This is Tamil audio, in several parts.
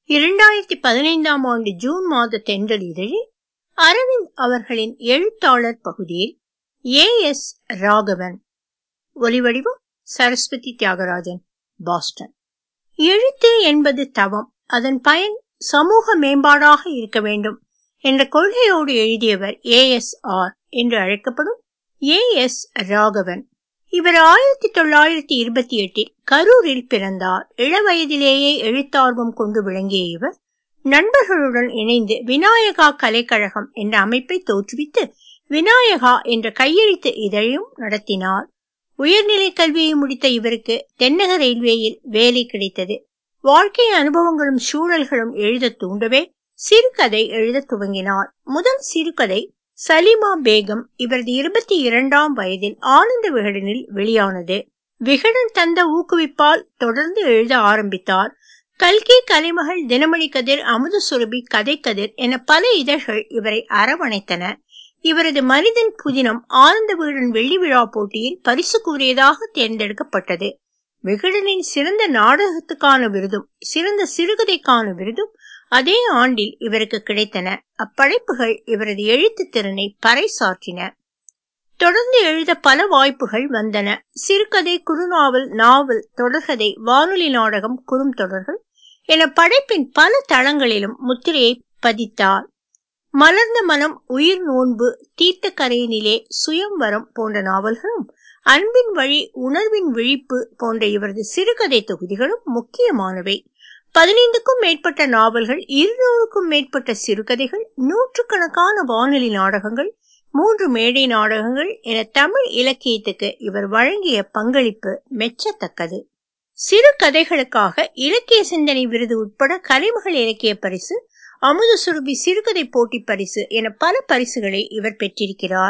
இரண்டாயிரத்தி பதினைந்தாம் ஆண்டு ஜூன் மாத தென்றல் இதழில் அரவிந்த் அவர்களின் எழுத்தாளர் பகுதியில் ஏ எஸ் ராகவன் ஒலிவடிவம் சரஸ்வதி தியாகராஜன் பாஸ்டன் எழுத்து என்பது தவம் அதன் பயன் சமூக மேம்பாடாக இருக்க வேண்டும் என்ற கொள்கையோடு எழுதியவர் ஏ எஸ் ஆர் என்று அழைக்கப்படும் ஏ எஸ் ராகவன் இவர் ஆயிரத்தி தொள்ளாயிரத்தி இருபத்தி எட்டில் கரூரில் பிறந்தார் இளவயதிலேயே எழுத்தார்வம் கொண்டு விளங்கிய இவர் நண்பர்களுடன் இணைந்து விநாயகா கலைக்கழகம் என்ற அமைப்பை தோற்றுவித்து விநாயகா என்ற கையெழுத்து இதழையும் நடத்தினார் உயர்நிலை கல்வியை முடித்த இவருக்கு தென்னக ரயில்வேயில் வேலை கிடைத்தது வாழ்க்கை அனுபவங்களும் சூழல்களும் எழுத தூண்டவே சிறுகதை எழுத துவங்கினார் முதல் சிறுகதை சலீமா பேகம் இவரது இருபத்தி இரண்டாம் வயதில் ஆனந்த விகடனில் வெளியானது விகடன் தந்த ஊக்குவிப்பால் தொடர்ந்து எழுத ஆரம்பித்தார் கல்கி கலைமகள் தினமணி கதிர் அமுத சுரபி கதை கதிர் என பல இதழ்கள் இவரை அரவணைத்தன இவரது மனிதன் புதினம் ஆனந்த விகடன் வெள்ளி விழா போட்டியில் பரிசுக்குரியதாக தேர்ந்தெடுக்கப்பட்டது விகடனின் சிறந்த நாடகத்துக்கான விருதும் சிறந்த சிறுகதைக்கான விருதும் அதே ஆண்டில் இவருக்கு கிடைத்தன அப்படைப்புகள் இவரது எழுத்து திறனை பறைசாற்றின தொடர்ந்து எழுத பல வாய்ப்புகள் வந்தன சிறுகதை குறுநாவல் நாவல் தொடர்கதை வானொலி நாடகம் குறும் தொடர்கள் என படைப்பின் பல தளங்களிலும் முத்திரையை பதித்தார் மலர்ந்த மனம் உயிர் நோன்பு தீர்த்த கரையினிலே சுயம்வரம் போன்ற நாவல்களும் அன்பின் வழி உணர்வின் விழிப்பு போன்ற இவரது சிறுகதை தொகுதிகளும் முக்கியமானவை பதினைந்துக்கும் மேற்பட்ட நாவல்கள் இருநூறுக்கும் மேற்பட்ட சிறுகதைகள் நூற்றுக்கணக்கான வானொலி நாடகங்கள் மூன்று மேடை நாடகங்கள் என தமிழ் இலக்கியத்துக்கு இவர் வழங்கிய பங்களிப்பு மெச்சத்தக்கது சிறு கதைகளுக்காக இலக்கிய சிந்தனை விருது உட்பட கலைமகள் இலக்கிய பரிசு அமுத சுரபி சிறுகதை போட்டி பரிசு என பல பரிசுகளை இவர் பெற்றிருக்கிறார்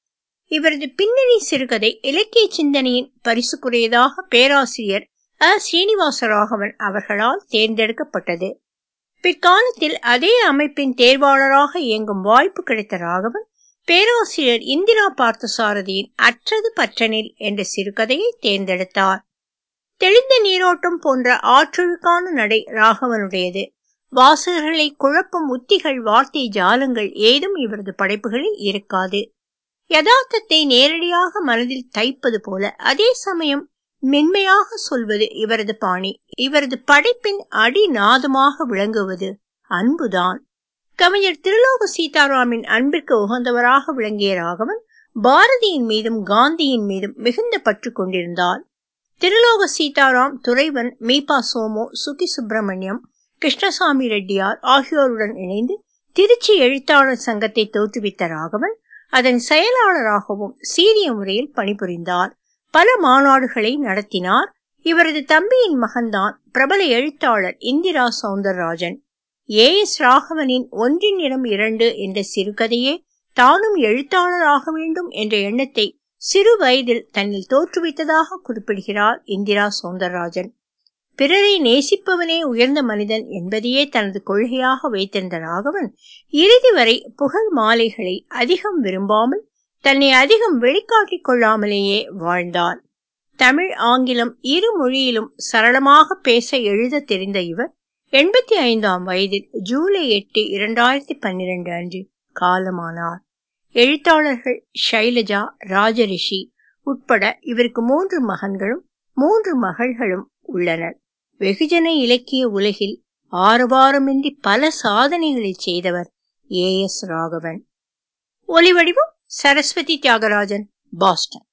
இவரது பின்னணி சிறுகதை இலக்கிய சிந்தனையின் பரிசுக்குரியதாக பேராசிரியர் அ ஸ்ரீனிவாசராகவன் அவர்களால் தேர்ந்தெடுக்கப்பட்டது பிற்காலத்தில் அதே அமைப்பின் தேர்வாளராக இயங்கும் வாய்ப்பு கிடைத்த ராகவன் பேராசிரியர் இந்திரா பார்த்தசாரதியின் அற்றது பற்றனில் என்ற சிறுகதையை தேர்ந்தெடுத்தார் தெளிந்த நீரோட்டம் போன்ற ஆற்றலுக்கான நடை ராகவனுடையது வாசகர்களை குழப்பும் உத்திகள் வார்த்தை ஜாலங்கள் ஏதும் இவரது படைப்புகளில் இருக்காது யதார்த்தத்தை நேரடியாக மனதில் தைப்பது போல அதே சமயம் மென்மையாக சொல்வது இவரது பாணி இவரது படைப்பின் அடிநாதமாக விளங்குவது அன்புதான் கவிஞர் திருலோக சீதாராமின் அன்பிற்கு உகந்தவராக விளங்கிய ராகவன் பாரதியின் மீதும் காந்தியின் மீதும் மிகுந்த பற்று கொண்டிருந்தார் திருலோக சீதாராம் துறைவன் மீபா சோமோ சுகி சுப்பிரமணியம் கிருஷ்ணசாமி ரெட்டியார் ஆகியோருடன் இணைந்து திருச்சி எழுத்தாளர் சங்கத்தை தோற்றுவித்த ராகவன் அதன் செயலாளராகவும் சீரிய முறையில் பணிபுரிந்தார் பல மாநாடுகளை நடத்தினார் இவரது தம்பியின் மகன்தான் பிரபல எழுத்தாளர் இந்திரா சவுந்தரராஜன் ஏ எஸ் ராகவனின் ஒன்றின் இடம் இரண்டு என்ற சிறுகதையே தானும் எழுத்தாளராக வேண்டும் என்ற எண்ணத்தை சிறு வயதில் தன்னில் தோற்றுவித்ததாக குறிப்பிடுகிறார் இந்திரா சவுந்தரராஜன் பிறரை நேசிப்பவனே உயர்ந்த மனிதன் என்பதையே தனது கொள்கையாக வைத்திருந்த ராகவன் இறுதி வரை புகழ் மாலைகளை அதிகம் விரும்பாமல் தன்னை அதிகம் வெளிக்காட்டிக் கொள்ளாமலேயே வாழ்ந்தார் தமிழ் ஆங்கிலம் இரு மொழியிலும் சரளமாக பேச எழுத தெரிந்த இவர் எண்பத்தி ஐந்தாம் வயதில் ஜூலை எட்டு இரண்டாயிரத்தி பன்னிரண்டு அன்று காலமானார் எழுத்தாளர்கள் ஷைலஜா ராஜரிஷி உட்பட இவருக்கு மூன்று மகன்களும் மூன்று மகள்களும் உள்ளனர் வெகுஜன இலக்கிய உலகில் ஆரவாரமின்றி பல சாதனைகளை செய்தவர் ஏ எஸ் ராகவன் ஒலிவடிவம் சரஸ்வதி தியாகராஜன் பாஸ்டன்